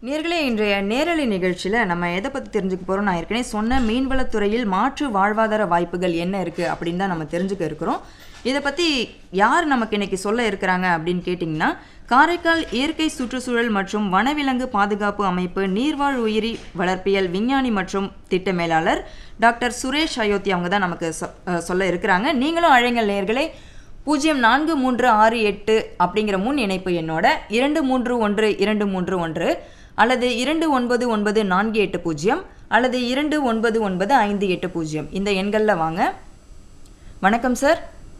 நேர்களே இன்றைய நேரலை நிகழ்ச்சியில் நம்ம எதை பற்றி தெரிஞ்சுக்க போகிறோம் நான் ஏற்கனவே சொன்ன மீன்வளத்துறையில் மாற்று வாழ்வாதார வாய்ப்புகள் என்ன இருக்குது அப்படின்னு தான் நம்ம தெரிஞ்சுக்க இருக்கிறோம் இதை பற்றி யார் நமக்கு இன்னைக்கு சொல்ல இருக்கிறாங்க அப்படின்னு கேட்டிங்கன்னா காரைக்கால் இயற்கை சுற்றுச்சூழல் மற்றும் வனவிலங்கு பாதுகாப்பு அமைப்பு நீர்வாழ் உயிரி வளர்ப்பியல் விஞ்ஞானி மற்றும் திட்ட மேலாளர் டாக்டர் சுரேஷ் அயோத்தி அவங்க தான் நமக்கு சொ- அஹ் சொல்ல இருக்கிறாங்க நீங்களும் அழைங்கள் நேர்களே பூஜ்ஜியம் நான்கு மூன்று ஆறு எட்டு அப்படிங்கிற முன் இணைப்பு எண்ணோட இரண்டு மூன்று ஒன்று இரண்டு மூன்று ஒன்று அல்லது இரண்டு ஒன்பது ஒன்பது நான்கு எட்டு பூஜ்ஜியம் அல்லது இரண்டு ஒன்பது ஒன்பது ஐந்து எட்டு பூஜ்ஜியம் இந்த எண்களில் வாங்க வணக்கம் சார்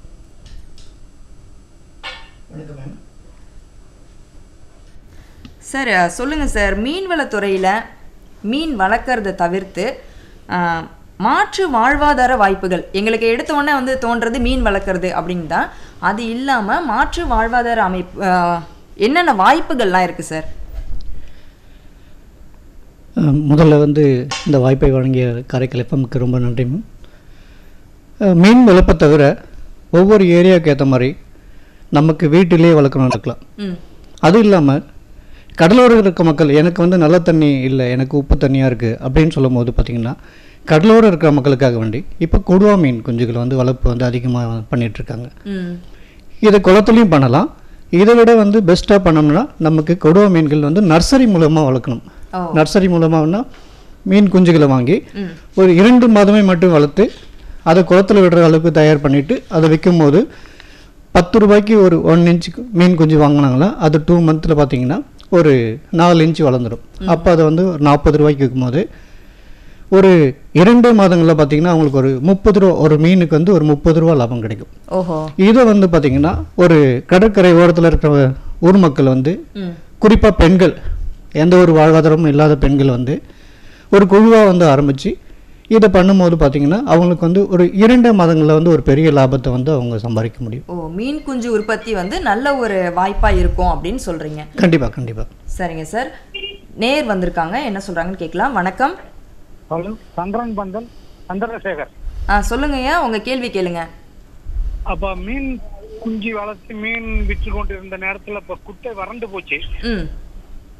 வணக்கம் மேம் சார் அஹ், சொல்லுங்க சார் மீன்வளத்துறையில் மீன் வளர்க்குறத தவிர்த்து அஹ், மாற்று வாழ்வாதார வாய்ப்புகள் எங்களுக்கு எடுத்த உடனே வந்து தோன்றது மீன் வளர்க்குறது அப்படின்னு தான் அது இல்லாமல் மாற்று வாழ்வாதார அமைப்பு அஹ், என்னென்ன வாய்ப்புகள்லாம் இருக்குது சார் அஹ் முதல்ல வந்து இந்த வாய்ப்பை வழங்கிய காரைக்கால் எஃப்எம்க்கு ரொம்ப நன்றி மேம் அஹ் மீன் வளர்ப்பை தவிர ஒவ்வொரு ஏரியாவுக்கு ஏற்ற மாதிரி நமக்கு வீட்டிலேயே வளர்க்கணும் இருக்கலாம் ம் அது இல்லாமல் கடலோரம் இருக்க மக்கள் எனக்கு வந்து நல்ல தண்ணி இல்லை எனக்கு உப்பு தண்ணியாக இருக்குது அப்படின்னு சொல்லும் போது பார்த்திங்கன்னா கடலோரம் இருக்கிற மக்களுக்காக வேண்டி இப்போ கொடுவா மீன் குஞ்சுகள் வந்து வளர்ப்பு வந்து அதிகமாக பண்ணிகிட்ருக்காங்க ம் இதை குளத்துலையும் பண்ணலாம் இதை விட வந்து பெஸ்ட்டாக பண்ணோம்னா நமக்கு கொடுவா மீன்கள் வந்து நர்சரி மூலமாக வளர்க்கணும் ஓ நர்சரி மூலமாகனா மீன் குஞ்சுகளை வாங்கி ம் ஒரு இரண்டு மாதமே மட்டும் வளர்த்து அதை குளத்துல விடுற அளவுக்கு தயார் பண்ணிவிட்டு அதை விற்கும்போது பத்து ரூபாய்க்கு ஒரு ஒன் இன்ச் மீன் குஞ்சு வாங்கினாங்களா அது டூ மந்த்தில் பார்த்தீங்கன்னா ஒரு நாலு இன்ச் வளர்ந்துடும் அப்போ அதை வந்து ஒரு நாற்பது ரூபாய்க்கு விற்கும்போது ஒரு இரண்டு மாதங்களில் பார்த்தீங்கன்னா அவங்களுக்கு ஒரு முப்பது ரூபா ஒரு மீனுக்கு வந்து ஒரு முப்பது ரூபா லாபம் கிடைக்கும் ஓஹோ இதை வந்து பார்த்தீங்கன்னா ஒரு கடற்கரை ஓரத்தில் இருக்கிற ஊர் மக்கள் வந்து ம் குறிப்பாக பெண்கள் எந்த ஒரு வாழ்வாதாரமும் இல்லாத பெண்கள் வந்து ஒரு குழுவாக வந்து ஆரம்பித்து இதை பண்ணும்போது பார்த்தீங்கன்னா அவங்களுக்கு வந்து ஒரு இரண்டு மாதங்களில் வந்து ஒரு பெரிய லாபத்தை வந்து அவங்க சம்பாதிக்க முடியும் ஓ மீன் குஞ்சு உற்பத்தி வந்து நல்ல ஒரு வாய்ப்பாக இருக்கும் அப்படின்னு சொல்கிறீங்க கண்டிப்பாக கண்டிப்பாக சரிங்க சார் நேர் வந்திருக்காங்க என்ன சொல்கிறாங்கன்னு கேட்கலாம் வணக்கம் ஹலோ சந்திரன் பந்தல் சந்திரசேகர் ஆ சொல்லுங்கய்யா உங்கள் கேள்வி கேளுங்க அப்ப மீன் குஞ்சு வளர்த்து மீன் விற்று கொண்டு இருந்த நேரத்துல இப்ப குட்டை வறண்டு போச்சு ம்